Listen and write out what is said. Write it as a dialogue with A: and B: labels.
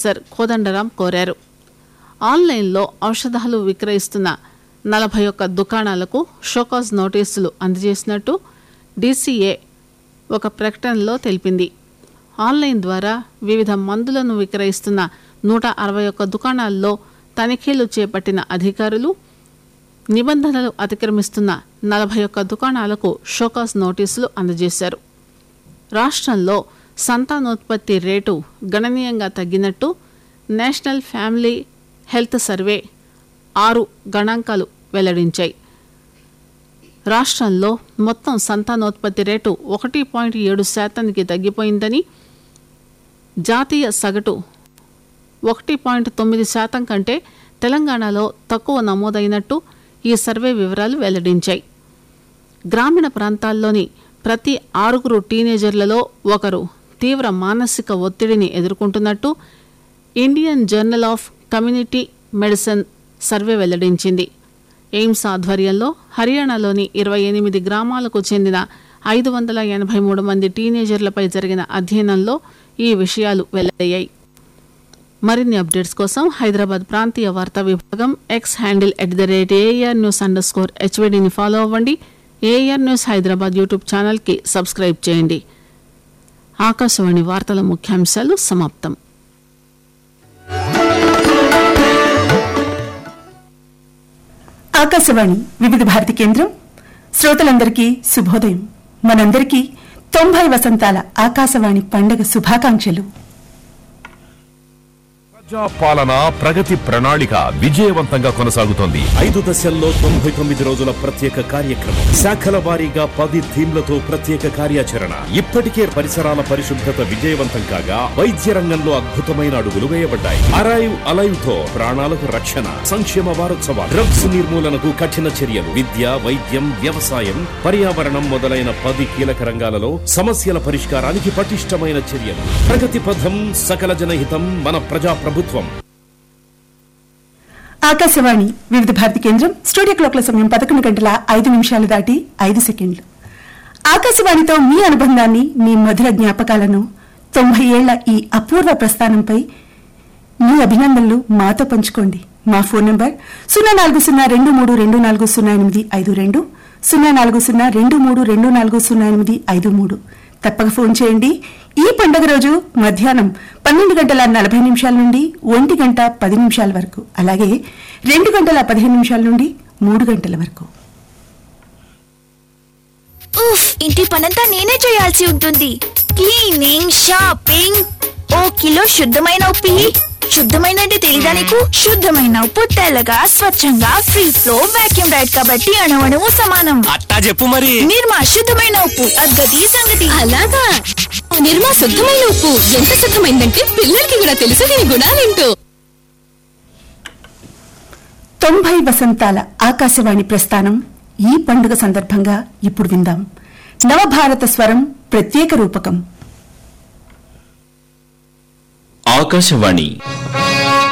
A: Professor Kodandaram కోరారు ఆన్లైన్లో ఔషధాలు విక్రయిస్తున్న నలభై ఒక్క దుకాణాలకు షోకాజ్ నోటీసులు అందజేసినట్టు డీసీఏ ఒక ప్రకటనలో తెలిపింది ఆన్లైన్ ద్వారా వివిధ మందులను విక్రయిస్తున్న నూట అరవై ఒక్క దుకాణాల్లో తనిఖీలు చేపట్టిన అధికారులు నిబంధనలు అతిక్రమిస్తున్న నలభై ఒక్క దుకాణాలకు షోకాస్ నోటీసులు అందజేశారు రాష్ట్రంలో సంతానోత్పత్తి రేటు గణనీయంగా తగ్గినట్టు నేషనల్ ఫ్యామిలీ హెల్త్ సర్వే ఆరు గణాంకాలు వెల్లడించాయి రాష్ట్రంలో మొత్తం సంతానోత్పత్తి రేటు ఒకటి పాయింట్ ఏడు శాతానికి తగ్గిపోయిందని జాతీయ సగటు ఒకటి పాయింట్ తొమ్మిది శాతం కంటే తెలంగాణలో తక్కువ నమోదైనట్టు ఈ సర్వే వివరాలు వెల్లడించాయి గ్రామీణ ప్రాంతాల్లోని ప్రతి ఆరుగురు టీనేజర్లలో ఒకరు తీవ్ర మానసిక ఒత్తిడిని ఎదుర్కొంటున్నట్టు Indian journal of community medicine survey వెల్లడించింది ఎయిమ్స్ ఆధ్వర్యంలో హర్యానాలోని ఇరవై ఎనిమిది గ్రామాలకు చెందిన ఐదు వందల ఎనభై మూడు మంది టీనేజర్లపై జరిగిన అధ్యయనంలో ఈ విషయాలు వెల్లడయ్యాయి మరిన్ని అప్డేట్స్ కోసం హైదరాబాద్ ప్రాంతీయ వార్తా విభాగం X handle at the rate AR news underscore హెచ్వీడీని ఫాలో అవ్వండి ఏఆర్ న్యూస్ హైదరాబాద్ యూట్యూబ్ ఛానల్కి సబ్స్క్రైబ్ చేయండి ఆకాశవాణి వార్తల ముఖ్యాంశాలు సమాప్తం
B: ఆకాశవాణి వివిధ భారతి కేంద్రం శ్రోతలందరికీ శుభోదయం మనందరికీ తొంభై వసంతాల ఆకాశవాణి పండగ శుభాకాంక్షలు
C: ప్రజా పాలన ప్రగతి ప్రణాళిక విజయవంతంగా కొనసాగుతోంది
D: ఐదు దశల్లో తొంభై తొమ్మిది రోజుల ప్రత్యేక కార్యక్రమం శాఖల వారీగా పది థీమ్లతో ప్రత్యేక కార్యాచరణ ఇప్పటికే పరిసరాల పరిశుభ్రత విజయవంతం కాగా వైద్య రంగంలో అద్భుతమైన అడుగులు వేయబడ్డాయి అరైవ్ అలైవ్ తో ప్రాణాలకు రక్షణ సంక్షేమ వారోత్సవాలు డ్రగ్స్ నిర్మూలనకు కఠిన చర్యలు విద్య వైద్యం వ్యవసాయం పర్యావరణం మొదలైన పది కీలక రంగాలలో సమస్యల పరిష్కారానికి పటిష్టమైన చర్యలు ప్రగతి పథం సకల జనహితం మన ప్రజా ప్రభుత్వం
B: ఆకాశవాణి వివిధ భారతి కేంద్రం స్టూడియో క్లాక్ల సమయం పదకొండు గంటల ఐదు నిమిషాలు దాటి ఐదు సెకండ్లు ఆకాశవాణితో మీ అనుబంధాన్ని మీ మధుర జ్ఞాపకాలను తొంభై ఏళ్ల ఈ అపూర్వ ప్రస్థానంపై మీ అభినందనలు మాతో పంచుకోండి మా ఫోన్ నంబర్ సున్నా నాలుగు సున్నా రెండు మూడు రెండు నాలుగు సున్నా ఎనిమిది ఐదు రెండు సున్నా నాలుగు సున్నా రెండు మూడు రెండు నాలుగు సున్నా ఎనిమిది ఐదు మూడు తప్పక ఫోన్ చేయండి ఈ పండుగ రోజు మధ్యాహ్నం పన్నెండు గంటల నలభై నిమిషాల నుండి ఒంటి గంట పది నిమిషాల వరకు అలాగే రెండు గంటల పదిహేను నిమిషాల నుండి మూడు గంటల వరకు
E: ఉఫ్ ఇంటి పనంతా నేనే చేయాల్సి ఉంటుంది క్లీనింగ్ షాపింగ్ ఓ కిలో శుద్ధమైన ఉప్పు ఇయ్యి. శుద్ధమైన అంటే తెలీదా నీకు శుద్ధమైన ఉప్పు తెల్లగా స్వచ్ఛంగా ఫ్రీ ఫ్లో వాక్యూమ్ రైడ్ కాబట్టి అణువణువు సమానం
F: అట్టా చెప్పు మరి
E: నిర్మా శుద్ధమైన ఉప్పు అద్గతి సంగతి
G: అలాగా నిర్మా శుద్ధమైన ఉప్పు ఎంత శుద్ధమైందంటే పిల్లలకి కూడా తెలుసు దీని గుణాలేంటో
B: తొంభై వసంతాల ఆకాశవాణి ప్రస్థానం ఈ పండుగ సందర్భంగా ఇప్పుడు విందాం నవభారత స్వరం ప్రత్యేక రూపకం
F: ఆకాశవాణి